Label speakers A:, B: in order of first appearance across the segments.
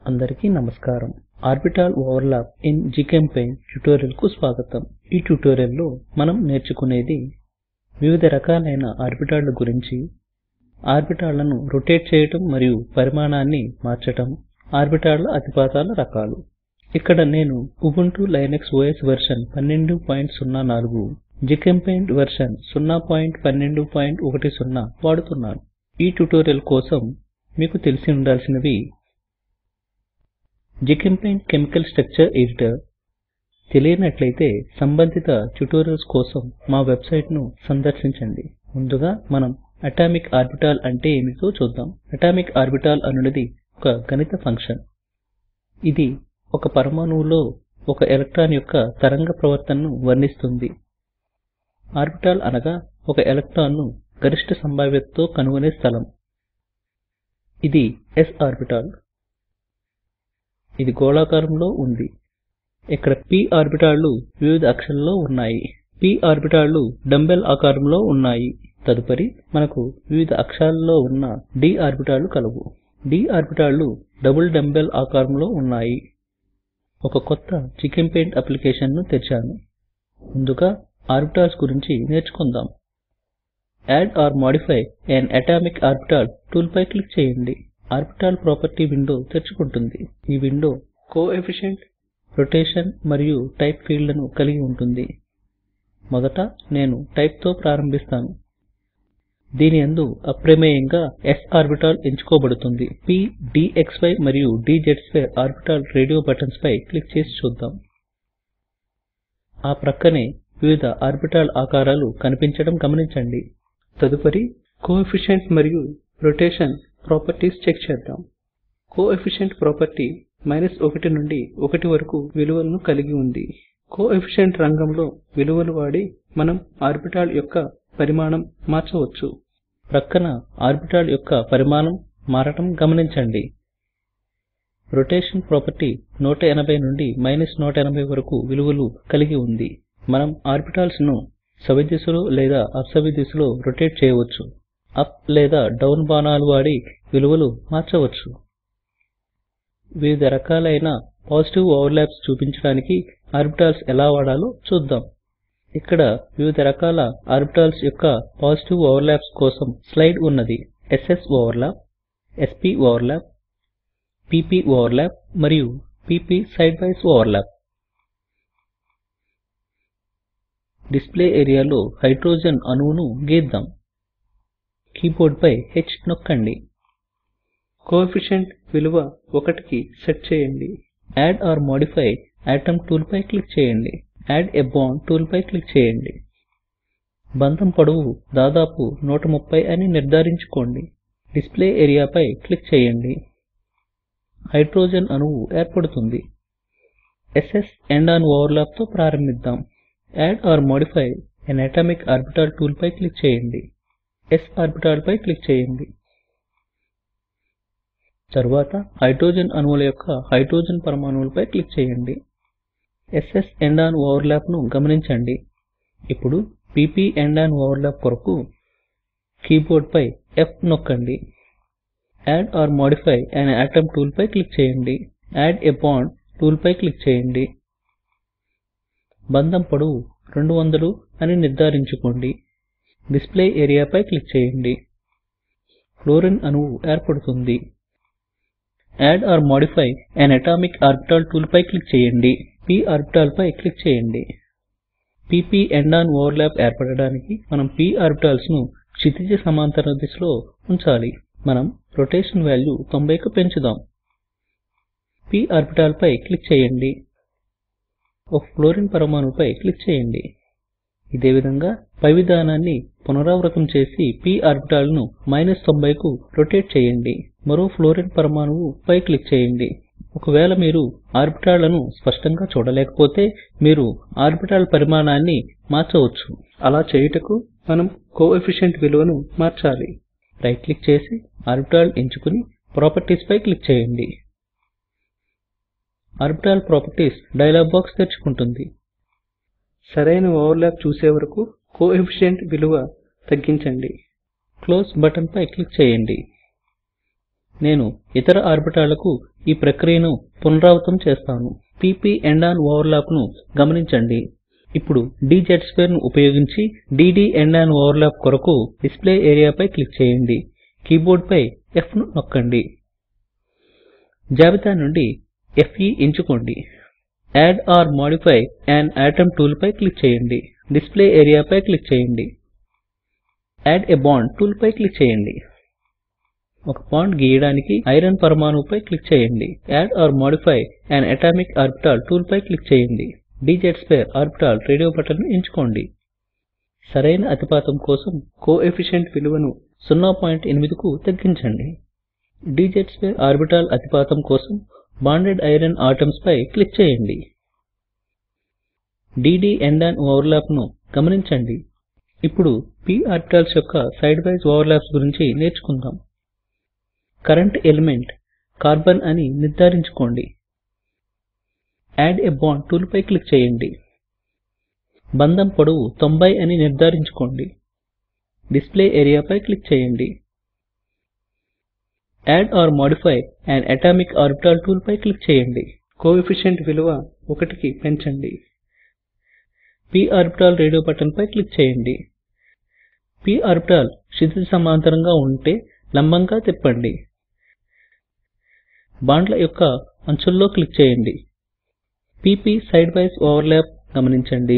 A: అందరికీ నమస్కారం orbital overlap in GChemPaint tutorial కు స్వాగతం ఈ ట్యుటోరియల్ లో మనం నేర్చుకునేది వివిధ రకాలైన ఆర్బిటాల్ ల గురించి ఆర్బిటాల్ లను రొటేట్ చేయటం మరియు పరిమాణాన్ని మార్చటం ఆర్బిటాల్ ల అతిపాతాల రకాలు ఇక్కడ నేను Ubuntu Linux OS version 1204 GChemPaint version 01210 వాడుతున్నాను ఈ ట్యుటోరియల్ కోసం మీకు తెలిసి ఉండాల్సినవి జిచెంపెయింట్ కెమికల్ స్ట్రక్చర్ ఎడిటర్ తెలియనట్లయితే సంబంధిత ట్యుటోరియల్స్ కోసం మా వెబ్సైట్ ను సందర్శించండి ముందుగా మనం అటామిక్ ఆర్బిటాల్ అంటే ఏమిటో చూద్దాం అటామిక్ ఆర్బిటాల్ అనునది ఒక గణిత ఫంక్షన్ ఇది ఒక పరమాణువులో ఒక ఎలక్ట్రాన్ యొక్క తరంగ ప్రవర్తనను వర్ణిస్తుంది ఆర్బిటాల్ అనగా ఒక ఎలక్ట్రాన్ ను గరిష్ఠ సంభావ్యతతో కనుగొనే స్థలం ఇది s ఆర్బిటాల్ ఇది గోళాకారంలో ఉంది ఇక్కడ p ఆర్బిటాల్ లు వివిధ అక్షాలలో ఉన్నాయి p ఆర్బిటాల్ లు డంబెల్ ఆకారంలో ఉన్నాయి తదుపరి మనకు వివిధ అక్షాలలో ఉన్న d ఆర్బిటాల్ లు కలవు d ఆర్బిటాల్ లు డబుల్ డంబెల్ ఆకారంలో ఉన్నాయి ఒక కొత్త జిచెంపెయింట్ అప్లికేషన్ ను తెరిచాను ముందుగా ఆర్బిటాల్స్ గురించి నేర్చుకుందాం add or modify an atomic orbital tool పై క్లిక్ చేయండి ఆర్బిటాల్ ప్రాపర్టీ విండో తెరుచుకుంటుంది ఈ విండో కోఎఫిషియెంట్ రొటేషన్ మరియు టైప్ ఫీల్డ్ లను కలిగి ఉంటుంది మొదట నేను టైప్ తో ప్రారంభిస్తాను దీని యందు అప్రమేయంగా s ఆర్బిటాల్ ఎంచుకోబడుతుంది p d xy మరియు d z2 orbital radio buttons పై క్లిక్ చేసి చూద్దాం ఆ ప్రక్కనే వివిధ ఆర్బిటాల్ ఆకారాలు కనిపించడం గమనించండి తదుపరి కోఎఫిషియెంట్ మరియు రొటేషన్ ప్రాపర్టీస్ చెక్ చేద్దాం కోఎఫిషియెంట్ ప్రాపర్టీ 1 నుండి 1 వరకు విలువలను కలిగి ఉంది కోఎఫిషియెంట్ రంగంలో విలువలు వాడి మనం ఆర్బిటాల్ యొక్క పరిమాణం మార్చవచ్చు ప్రక్కన ఆర్బిటాల్ యొక్క పరిమాణం మారటం గమనించండి రొటేషన్ ప్రాపర్టీ 180 నుండి 180 వరకు విలువలు కలిగి ఉంది మనం ఆర్బిటాల్స్ ను సవ్యదిశలో లేదా అపసవ్యదిశలో రొటేట్ చేయవచ్చు అప్ లేదా డౌన్ బాణాలు వాడి విలువలు మార్చవచ్చు వివిధ రకాలైన పాజిటివ్ ఓవర్లాప్స్ చూపించడానికి ఆర్బిటాల్స్ ఎలా వాడాలో చూద్దాం ఇక్కడ వివిధ రకాల ఆర్బిటాల్స్ యొక్క పాజిటివ్ ఓవర్లాప్స్ కోసం స్లైడ్ ఉన్నది S S overlap S P overlap P P overlap మరియు P P side wise overlap display ఏరియాలో హైడ్రోజన్ అణువును గీద్దాం కీబోర్డ్ పై H నొక్కండి కోఎఫిషియెంట్ విలువ 1 కి సెట్ చేయండి add or modify atom tool పై క్లిక్ చేయండి యాడ్ ఎ బాండ్ టూల్ పై క్లిక్ చేయండి బంధం పొడవు దాదాపు 130 అని నిర్ధారించుకోండి డిస్ప్లే ఏరియా పై క్లిక్ చేయండి హైడ్రోజన్ అణువు ఏర్పడుతుంది ss ఎండ్ ఆన్ ఓవర్లాప్ తో ప్రారంభిద్దాం add or modify an atomic orbital tool పై క్లిక్ చేయండి s ఆర్బిటాల్ పై క్లిక్ చేయండి తరువాత హైడ్రోజన్ అణువుల యొక్క హైడ్రోజన్ పరమాణువులపై క్లిక్ చేయండి ss ఎండ్ ఆన్ ఓవర్లాప్ ను గమనించండి ఇప్పుడు pp ఎండ్ ఆన్ ఓవర్లాప్ కొరకు కీబోర్డ్ పై F నొక్కండి add or modify an atom tool పై క్లిక్ చేయండి యాడ్ ఎ బాండ్ టూల్ పై క్లిక్ చేయండి బంధం పొడవు 200 అని నిర్ధారించుకోండి డిస్ప్లే ఏరియా పై క్లిక్ చేయండి ఫ్లోరిన్ అణువు ఏర్పడుతుంది add or modify an atomic orbital tool పై క్లిక్ చేయండి p ఆర్బిటాల్ పై క్లిక్ చేయండి pp ఎండ్ ఆన్ ఓవర్లాప్ ఏర్పడడానికి మనం p ఆర్బిటాల్స్ ను క్షితిజ సమాంతర దిశలో ఉంచాలి మనం రొటేషన్ వాల్యూ 90 కు పెంచుదాం p ఆర్బిటాల్ పై క్లిక్ చేయండి ఒక ఫ్లోరిన్ పరమాణువుపై క్లిక్ చేయండి ఇదే విధంగా పై విధానాన్ని పునరావృతం చేసి p ఆర్బిటాల్ ను 90 కు రొటేట్ చేయండి మరో ఫ్లోరిన్ పరమాణువు పై క్లిక్ చేయండి ఒకవేళ మీరు ఆర్బిటాల్ లను స్పష్టంగా చూడలేకపోతే మీరు ఆర్బిటాల్ పరిమాణాన్ని మార్చవచ్చు అలా చేయుటకు మనం కోఎఫిషియెంట్ విలువను మార్చాలి రైట్ క్లిక్ చేసి ఆర్బిటాల్ ఎంచుకుని ప్రాపర్టీస్ పై క్లిక్ చేయండి ఆర్బిటాల్ ప్రాపర్టీస్ డైలాగ్ బాక్స్ తెరుచుకుంటుంది సరైన ఓవర్లాప్ చూసే వరకు కోఎఫిషియెంట్ విలువ తగ్గించండి క్లోజ్ బటన్ పై క్లిక్ చేయండి నేను ఇతర ఆర్బిటాలకు ఈ ప్రక్రియను పునరావృతం చేస్తాను pp ఎండ్ ఆన్ ఓవర్లాప్ ను గమనించండి ఇప్పుడు dz2 ను ఉపయోగించి dd ఎండ్ ఆన్ ఓవర్లాప్ కొరకు డిస్ప్లే ఏరియా పై క్లిక్ చేయండి కీబోర్డ్ పై F ను నొక్కండి జాబితా నుండి ఫే ఎంచుకోండి add or modify an atom tool పై క్లిక్ చేయండి డిస్ప్లే ఏరియా పై క్లిక్ చేయండి యాడ్ a బాండ్ టూల్ పై క్లిక్ చేయండి ఒక బాండ్ గీయడానికి ఐరన్ పరమాణువు పై క్లిక్ చేయండి add or modify an atomic orbital tool పై క్లిక్ చేయండి dz2 ఆర్బిటాల్ రేడియో బటన్ ను ఎంచుకోండి సరైన అతిపాతం కోసం కోఎఫిషియెంట్ విలువను 08 కు తగ్గించండి dz2 ఆర్బిటాల్ అతిపాతం కోసం బాండెడ్ ఐరన్ ఆటమ్స్ పై క్లిక్ చేయండి dd ఎండ్ ఆన్ ఓవర్లాప్ ను గమనించండి ఇప్పుడు p ఆర్బిటాల్స్ యొక్క సైడ్ వైజ్ ఓవర్లాప్స్ గురించి నేర్చుకుందాం కరెంట్ ఎలిమెంట్ కార్బన్ అని నిర్ధారించుకోండి యాడ్ a బాండ్ టూల్ పై క్లిక్ చేయండి బంధం పొడవు 90 అని నిర్ధారించుకోండి డిస్ప్లే ఏరియా పై క్లిక్ చేయండి add or modify an atomic orbital tool పై క్లిక్ చేయండి కోఎఫిషియెంట్ విలువ 1 కి పెంచండి p ఆర్బిటాల్ రేడియో బటన్ పై క్లిక్ చేయండి p ఆర్బిటాల్ క్షితిజ సమాంతరంగా ఉంటే లంబంగా తిప్పండి బాండ్ల యొక్క అంచుల్లో క్లిక్ చేయండి pp సైడ్ వైజ్ ఓవర్లాప్ గమనించండి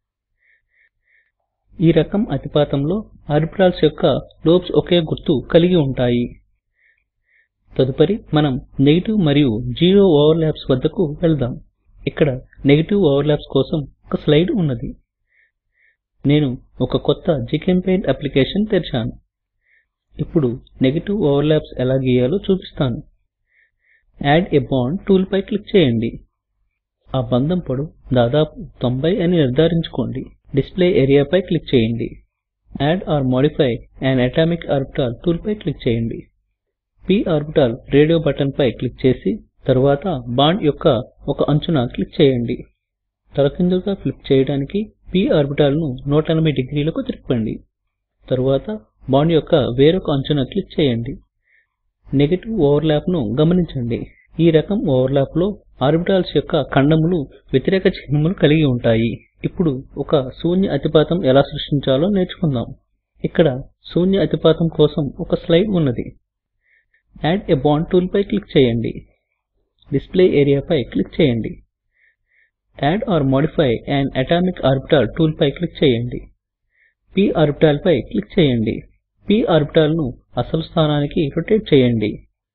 A: ఈ రకం అతిపాతంలో ఆర్బిటాల్స్ యొక్క లోబ్స్ ఒకే గుర్తు కలిగి ఉంటాయి తదుపరి మనం నెగెటివ్ మరియు జీరో ఓవర్లాప్స్ వద్దకు వెళ్దాం ఇక్కడ నెగెటివ్ ఓవర్లాప్స్ కోసం ఒక స్లైడ్ ఉన్నది నేను ఒక కొత్త జిచెంపెయింట్ అప్లికేషన్ తెరిచాను ఇప్పుడు నెగెటివ్ ఓవర్లాప్స్ ఎలా గీయాలో చూపిస్తాను యాడ్ a బాండ్ టూల్ పై క్లిక్ చేయండి ఆ బంధం పొడవు దాదాపు 90 అని నిర్ధారించుకోండి డిస్ప్లే ఏరియా పై క్లిక్ చేయండి add or modify an atomic orbital tool పై క్లిక్ చేయండి p ఆర్బిటాల్ రేడియో బటన్ పై క్లిక్ చేసి తరువాత బాండ్ యొక్క ఒక అంచున క్లిక్ చేయండి తలకిందులుగా ఫ్లిప్ చేయడానికి p ఆర్బిటాల్ ను 180 డిగ్రీలకు తిప్పండి తరువాత బాండ్ యొక్క వేరొక అంచున క్లిక్ చేయండి నెగెటివ్ ఓవర్లాప్ ను గమనించండి ఈ రకం ఓవర్లాప్ లో ఆర్బిటాల్స్ యొక్క ఖండములు వ్యతిరేక చిహ్నములు కలిగి ఉంటాయి ఇప్పుడు ఒక శూన్య అతిపాతం ఎలా సృష్టించాలో నేర్చుకుందాం ఇక్కడ శూన్య అతిపాతం కోసం ఒక స్లైడ్ ఉన్నది యాడ్ a బాండ్ టూల్ పై క్లిక్ చేయండి డిస్ప్లే ఏరియా పై క్లిక్ చేయండి add or modify an atomic orbital tool పై క్లిక్ చేయండి p ఆర్బిటాల్ పై క్లిక్ చేయండి p ఆర్బిటాల్ ను అసలు స్థానానికి రొటేట్ చేయండి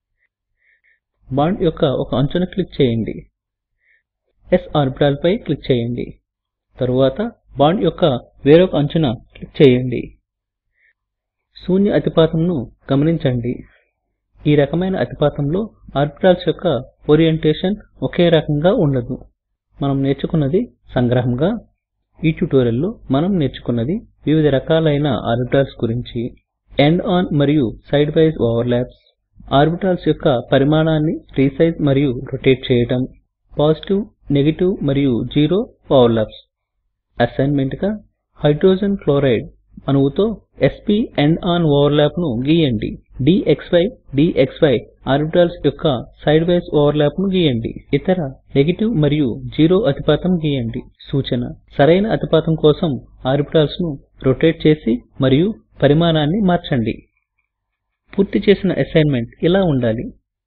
A: బాండ్ యొక్క ఒక అంచున క్లిక్ చేయండి s ఆర్బిటాల్ పై క్లిక్ చేయండి తరువాత బాండ్ యొక్క వేరొక అంచున క్లిక్ చేయండి శూన్య అతిపాతం ను గమనించండి ఈ రకమైన అతిపాతంలో ఆర్బిటాల్స్ యొక్క ఓరియంటేషన్ ఒకే రకంగా ఉండదు మనం నేర్చుకున్నది సంగ్రహంగా ఈ ట్యుటోరియల్ లో మనం నేర్చుకున్నది వివిధ రకాలైన ఆర్బిటాల్స్ గురించి ఎండ్ ఆన్ మరియు సైడ్ వైజ్ ఓవర్లాప్స్ ఆర్బిటాల్స్ యొక్క పరిమాణాన్ని రీసైజ్ మరియు రొటేట్ చేయడం పాజిటివ్ నెగెటివ్ మరియు జీరో ఓవర్లాప్స్ అసైన్మెంట్ గా హైడ్రోజన్ క్లోరైడ్ అణువుతో sp ఎండ్ ఆన్ ఓవర్లాప్ ను గీయండి dxy dxy ఆర్బిటాల్స్ యొక్క సైడ్ వైజ్ ఓవర్లాప్ ను గీయండి ఇతర నెగెటివ్ మరియు జీరో అతిపాతం గీయండి సూచన సరైన అతిపాతం కోసం ఆర్బిటాల్స్ ను రొటేట్ చేసి మరియు పరిమాణాన్ని మార్చండి పూర్తి చేసిన అసైన్మెంట్ ఇలా ఉండాలి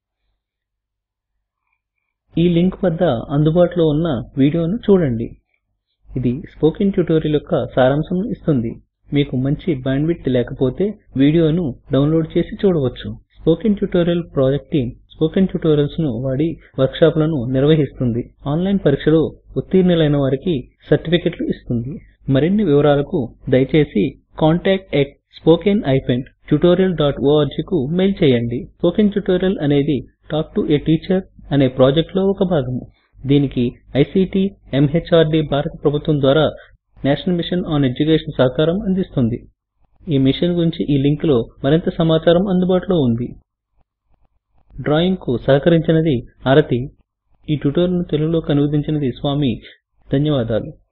A: ఈ లింక్ వద్ద అందుబాటులో ఉన్న వీడియోను చూడండి ఇది స్పోకెన్ ట్యుటోరియల్ యొక్క సారాంశం ఇస్తుంది మీకు మంచి బ్యాండ్విడ్త్ లేకపోతే వీడియోను డౌన్లోడ్ చేసి చూడవచ్చు spoken tutorial project team spoken tutorials ను వాడి వర్క్ షాపులను నిర్వహిస్తుంది ఆన్లైన్ పరీక్షలో ఉత్తీర్ణులైన వారికి సర్టిఫికెట్లు ఇస్తుంది మరిన్ని వివరాలకు దయచేసి contactspoken tutorialorg కు మెయిల్ చేయండి స్పోకెన్ ట్యుటోరియల్ అనేది టాక్ టు ఏ టీచర్ అనే ప్రాజెక్ట్ లో ఒక భాగము దీనికి ఐసీటీ ఎంహార్డీ భారత ప్రభుత్వం ద్వారా నేషనల్ మిషన్ ఆన్ ఎడ్యుకేషన్ సహకారం అందిస్తుంది ఈ మిషన్ గురించి ఈ లింక్ లో మరింత సమాచారం అందుబాటులో ఉంది డ్రాయింగ్ కు సహకరించినది ఆరతి ఈ ట్యుటోరియల్ ను తెలుగులోకి అనువదించినది స్వామి ధన్యవాదాలు